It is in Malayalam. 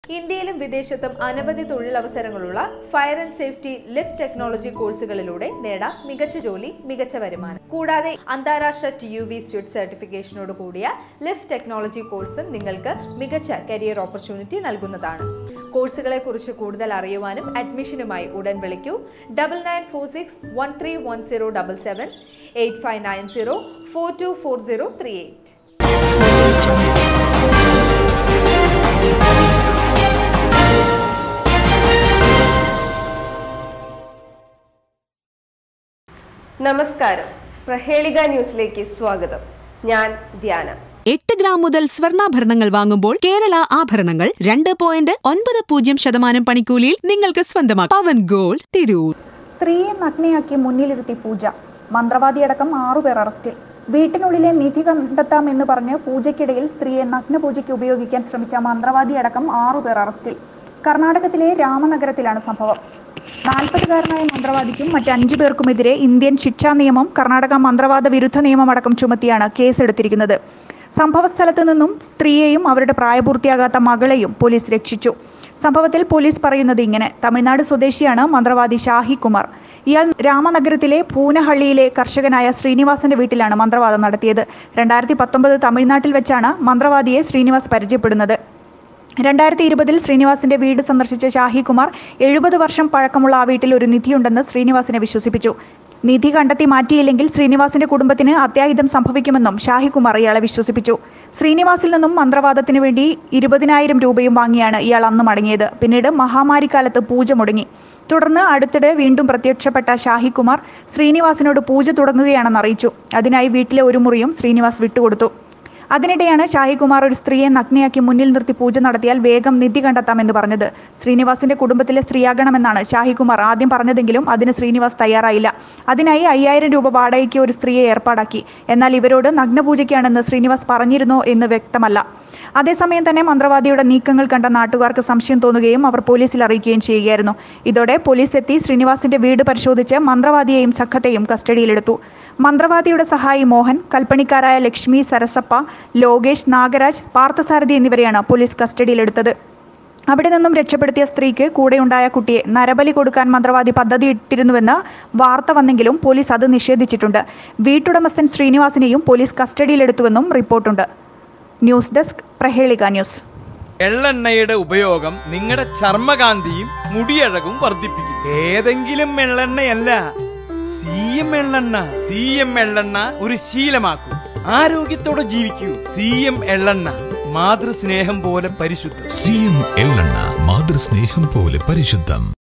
ഇന്ത്യയിലും വിദേശത്തും അനവധി തൊഴിലവസരങ്ങളുള്ള fire and safety lift technology കോഴ്സുകളിലൂടെ നേടാം മികച്ച ജോലി മികച്ച വരുമാനം കൂടാതെ അന്താരാഷ്ട്ര ടി യു വി സ്റ്റുഡ് സർട്ടിഫിക്കേഷനോട് കൂടിയ ലിഫ്റ്റ് ടെക്നോളജി കോഴ്സും നിങ്ങൾക്ക് മികച്ച കരിയർ ഓപ്പർച്യൂണിറ്റി നൽകുന്നതാണ് കോഴ്സുകളെ കുറിച്ച് കൂടുതൽ അറിയുവാനും അഡ്മിഷനുമായി ഉടൻ വിളിക്കൂ double nine four six one three one zero double seven eight five nine zero four two four zero three eight നമസ്കാരം പ്രഹേളിക ന്യൂസിലേക്ക് സ്വാഗതം ഞാൻ ധ്യാന എട്ട് ഗ്രാം മുതൽ സ്വർണ്ണാഭരണങ്ങൾ വാങ്ങുമ്പോൾ കേരള ആഭരണങ്ങൾ രണ്ട് പോയിന്റ് ഒൻപത് പൂജ്യം ശതമാനം പണിക്കൂലിയിൽ നിങ്ങൾക്ക് സ്വന്തമാക്കാം പവൻ ഗോൾഡ് തിരൂർ സ്ത്രീയെ നഗ്നയാക്കി മുന്നിലിരുത്തി പൂജ മന്ത്രവാദിയടക്കം ആറുപേർ അറസ്റ്റിൽ വീട്ടിനുള്ളിലെ നിധി കണ്ടെത്താമെന്ന് പറഞ്ഞ് പൂജയ്ക്കിടയിൽ സ്ത്രീയെ നഗ്നപൂജയ്ക്ക് ഉപയോഗിക്കാൻ ശ്രമിച്ച മന്ത്രവാദിയടക്കം ആറുപേർ അറസ്റ്റിൽ കർണാടകത്തിലെ രാമനഗരത്തിലാണ് സംഭവം നാൽപ്പതുകാരനായ മന്ത്രവാദിക്കും മറ്റ് അഞ്ചു പേർക്കുമെതിരെ ഇന്ത്യൻ ശിക്ഷാ നിയമം കർണാടക മന്ത്രവാദ വിരുദ്ധ നിയമമടക്കം ചുമത്തിയാണ് കേസെടുത്തിരിക്കുന്നത് സംഭവസ്ഥലത്തു നിന്നും സ്ത്രീയെയും അവരുടെ പ്രായപൂർത്തിയാകാത്ത മകളെയും പോലീസ് രക്ഷിച്ചു സംഭവത്തിൽ പോലീസ് പറയുന്നത് ഇങ്ങനെ തമിഴ്നാട് സ്വദേശിയാണ് മന്ത്രവാദി ഷാഹി കുമാർ ഇയാൾ രാമനഗരത്തിലെ പൂനഹള്ളിയിലെ കർഷകനായ ശ്രീനിവാസന്റെ വീട്ടിലാണ് മന്ത്രവാദം നടത്തിയത് രണ്ടായിരത്തി പത്തൊമ്പത് തമിഴ്നാട്ടിൽ വെച്ചാണ് മന്ത്രവാദിയെ ശ്രീനിവാസ് പരിചയപ്പെടുന്നത് രണ്ടായിരത്തി ഇരുപതിൽ ശ്രീനിവാസിന്റെ വീട് സന്ദർശിച്ച ഷാഹി കുമാർ എഴുപത് വർഷം പഴക്കമുള്ള ആ വീട്ടിൽ ഒരു നിധിയുണ്ടെന്ന് ശ്രീനിവാസിനെ വിശ്വസിപ്പിച്ചു നിധി കണ്ടെത്തി മാറ്റിയില്ലെങ്കിൽ ശ്രീനിവാസിന്റെ കുടുംബത്തിന് അത്യാഹിതം സംഭവിക്കുമെന്നും ഷാഹികുമാർ ഇയാളെ വിശ്വസിപ്പിച്ചു ശ്രീനിവാസിൽ നിന്നും മന്ത്രവാദത്തിനു വേണ്ടി ഇരുപതിനായിരം രൂപയും വാങ്ങിയാണ് ഇയാൾ അന്ന് മടങ്ങിയത് പിന്നീട് മഹാമാരിക്കാലത്ത് പൂജ മുടങ്ങി തുടർന്ന് അടുത്തിടെ വീണ്ടും പ്രത്യക്ഷപ്പെട്ട ഷാഹികുമാർ ശ്രീനിവാസിനോട് പൂജ തുടങ്ങുകയാണെന്ന് അറിയിച്ചു അതിനായി വീട്ടിലെ ഒരു മുറിയും ശ്രീനിവാസ് വിട്ടുകൊടുത്തു അതിനിടെയാണ് ഷാഹികുമാർ ഒരു സ്ത്രീയെ നഗ്നയാക്കി മുന്നിൽ നിർത്തി പൂജ നടത്തിയാൽ വേഗം നിധി കണ്ടെത്താമെന്ന് പറഞ്ഞത് ശ്രീനിവാസിന്റെ കുടുംബത്തിലെ സ്ത്രീയാകണമെന്നാണ് ഷാഹികുമാർ ആദ്യം പറഞ്ഞതെങ്കിലും അതിന് ശ്രീനിവാസ് തയ്യാറായില്ല അതിനായി അയ്യായിരം രൂപ വാടകയ്ക്ക് ഒരു സ്ത്രീയെ ഏർപ്പാടാക്കി എന്നാൽ ഇവരോട് നഗ്നപൂജയ്ക്കാണെന്ന് ശ്രീനിവാസ് പറഞ്ഞിരുന്നോ എന്ന് വ്യക്തമല്ല അതേസമയം തന്നെ മന്ത്രവാദിയുടെ നീക്കങ്ങൾ കണ്ട നാട്ടുകാർക്ക് സംശയം തോന്നുകയും അവർ പോലീസിൽ അറിയിക്കുകയും ചെയ്യുകയായിരുന്നു ഇതോടെ പോലീസ് എത്തി ശ്രീനിവാസിന്റെ വീട് പരിശോധിച്ച് മന്ത്രവാദിയെയും സഖത്തെയും കസ്റ്റഡിയിലെടുത്തു മന്ത്രവാദിയുടെ സഹായി മോഹൻ കൽപ്പണിക്കാരായ ലക്ഷ്മി സരസപ്പ ലോകേഷ് നാഗരാജ് പാർത്ഥസാരഥി എന്നിവരെയാണ് പോലീസ് കസ്റ്റഡിയിലെടുത്തത് അവിടെ നിന്നും രക്ഷപ്പെടുത്തിയ സ്ത്രീക്ക് കൂടെയുണ്ടായ കുട്ടിയെ നരബലി കൊടുക്കാൻ മന്ത്രവാദി പദ്ധതി ഇട്ടിരുന്നുവെന്ന് വാർത്ത വന്നെങ്കിലും പോലീസ് അത് നിഷേധിച്ചിട്ടുണ്ട് വീട്ടുടമസ്ഥൻ ശ്രീനിവാസിനെയും പോലീസ് കസ്റ്റഡിയിലെടുത്തുവെന്നും റിപ്പോർട്ടുണ്ട് ന്യൂസ് ഡെസ്ക് പ്രഹേളിക ന്യൂസ് എള്ളെണ്ണയുടെ ഉപയോഗം നിങ്ങളുടെ ചർമ്മകാന്തിയും മുടിയഴകും വർദ്ധിപ്പിക്കും ഏതെങ്കിലും എള്ളെണ്ണയല്ല സി എം എള്ളെണ്ണ സി എം എള്ളെണ്ണ ഒരു ശീലമാക്കൂ ആരോഗ്യത്തോടെ ജീവിക്കൂ സി എം എള്ളെണ്ണ മാതൃസ്നേഹം പോലെ പരിശുദ്ധം സി എം എള്ളെണ്ണ മാതൃസ്നേഹം പോലെ പരിശുദ്ധം